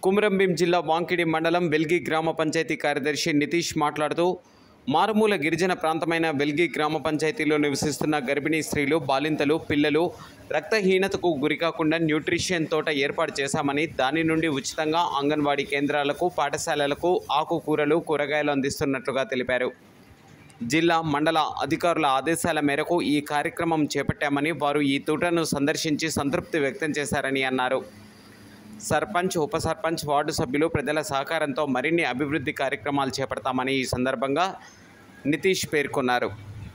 కుమరంభీం జిల్లా వాంకిడి మండలం వెల్గి గ్రామ పంచాయతీ కార్యదర్శి నితీష్ మాట్లాడుతూ మారుమూల గిరిజన ప్రాంతమైన వెల్గి గ్రామ పంచాయతీలో నివసిస్తున్న గర్భిణీ స్త్రీలు బాలింతలు పిల్లలు రక్తహీనతకు గురికాకుండా న్యూట్రిషన్ తోట ఏర్పాటు చేశామని దాని నుండి ఉచితంగా అంగన్వాడీ కేంద్రాలకు పాఠశాలలకు ఆకుకూరలు కూరగాయలు అందిస్తున్నట్లుగా తెలిపారు జిల్లా మండల అధికారుల ఆదేశాల మేరకు ఈ కార్యక్రమం చేపట్టామని వారు ఈ తోటను సందర్శించి సంతృప్తి వ్యక్తం చేశారని అన్నారు సర్పంచ్ ఉప సర్పంచ్ వార్డు సభ్యులు ప్రజల సహకారంతో మరిన్ని అభివృద్ధి కార్యక్రమాలు చేపడతామని ఈ సందర్భంగా నితీష్ పేర్కొన్నారు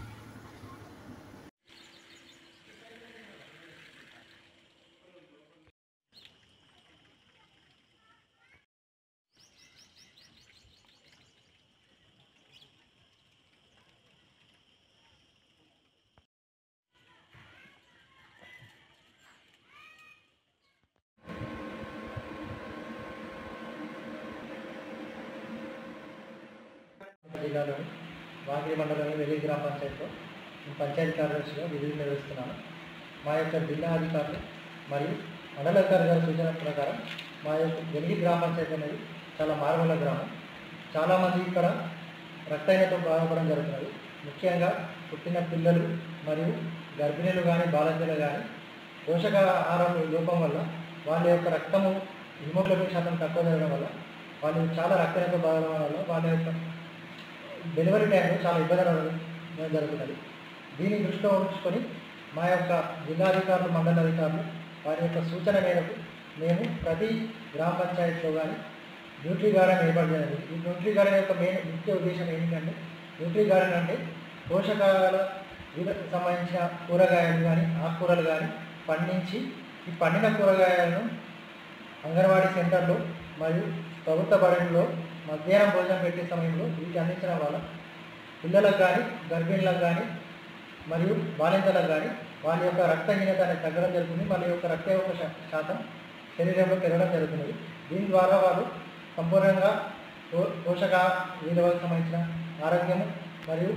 జిల్లాలోని వాగిరి మండలంలోని వెల్లి గ్రామ పంచాయతీలో నేను పంచాయతీ కార్యదర్శిగా విధులు నిర్వహిస్తున్నాను మా యొక్క జిల్లా అధికారులు మరియు మండలాధికారి గారి సూచన ప్రకారం మా యొక్క వెల్లి గ్రామ పంచాయతీ అనేది చాలా మారుమూల గ్రామం చాలామంది ఇక్కడ రక్తహీనతో బాధపడడం జరుగుతున్నది ముఖ్యంగా పుట్టిన పిల్లలు మరియు గర్భిణీలు కానీ బాలజీలు కానీ పోషకాహారం లోపం వల్ల వాళ్ళ యొక్క రక్తము హిమోగ్లోబిన్ శాతం తక్కువ జరగడం వల్ల వాళ్ళు చాలా రక్తహీనత బాధపడడం వల్ల వాళ్ళ యొక్క డెలివరీ టైంలో చాలా ఇబ్బంది పడడం జరుగుతున్నది దీన్ని దృష్టిలో ఉంచుకొని మా యొక్క జిల్లాధికారులు మండల అధికారులు వారి యొక్క సూచన మేరకు మేము ప్రతి గ్రామ పంచాయతీలో కానీ న్యూట్రీ గార్డెన్ ఏర్పాటు చేయాలి ఈ న్యూట్రీ గార్డెన్ యొక్క మెయిన్ ముఖ్య ఉద్దేశం ఏంటంటే న్యూట్రీ గార్డెన్ అంటే పోషకాల విధ- సంబంధించిన కూరగాయలు కానీ ఆకుకూరలు కానీ పండించి ఈ పండిన కూరగాయలను అంగన్వాడీ సెంటర్లో మరియు ప్రభుత్వ బడుల్లో మధ్యాహ్నం భోజనం పెట్టే సమయంలో వీటి అందించడం వల్ల పిల్లలకు కానీ గర్భిణులకు కానీ మరియు బాలింతలకు కానీ వాళ్ళ యొక్క రక్తహీనత అనేది తగ్గడం జరుగుతుంది వాళ్ళ యొక్క రక్త యొక్క శా- శాతం శరీరంలో పెరగడం జరుగుతున్నది దీని ద్వారా వారు సంపూర్ణంగా పో పోషక విలువలకు సంబంధించిన ఆరోగ్యము మరియు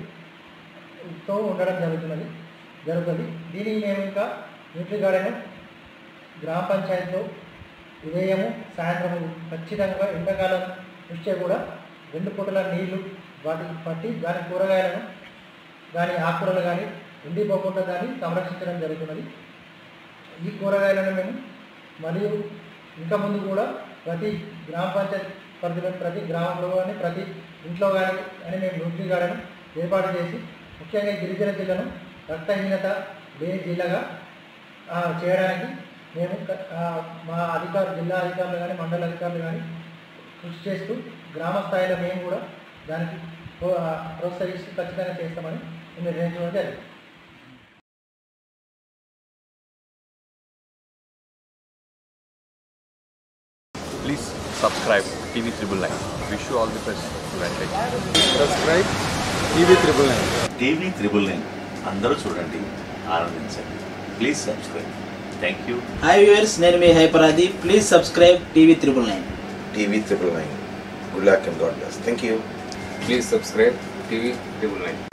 తో ఉండడం జరుగుతున్నది జరుగుతుంది దీనికి మేము ఇంకా న్యూట్రీ గార్డెన్ గ్రామ పంచాయతీలో ఉదయము సాయంత్రము ఖచ్చితంగా ఎండాకాలం దృష్ట్యా కూడా రెండు పూటల నీళ్లు వాటికి పట్టి దాని కూరగాయలను దాని ఆకుకూరలు కానీ ఎండిపోకుండా దాన్ని సంరక్షించడం జరుగుతున్నది ఈ కూరగాయలను మేము మరియు ఇంకా ముందు కూడా ప్రతి గ్రామ పంచాయతీ పరిధిలో ప్రతి గ్రామంలో కానీ ప్రతి ఇంట్లో కానీ అని మేము న్యూట్రీ గార్డెన్ ఏర్పాటు చేసి ముఖ్యంగా ఈ గిరిజన జిల్లాను రక్తహీనత లేని జిల్లాగా ఆ, చేయడానికి మేము క- ఆ, మా అధికారులు జిల్లా అధికారులు కానీ మండల అధికారులు కానీ కృషి చేస్తూ గ్రామ స్థాయిలో మేము కూడా దానికి ప్రో- ఆ, ప్రోత్సహిస్తూ ఖచ్చితంగా చేస్తామని మేము నిర్ణయించడం జరిగింది Please subscribe TV Triple Nine. Wish you all the best. Advantage. Subscribe TV triple nine TV triple nine అందరూ చూడండి ఆనందించండి please subscribe thank you hi viewers నేను మీ హైపరాది please subscribe TV triple nine TV triple nine. Good luck and God bless. Thank you. Please subscribe TV triple nine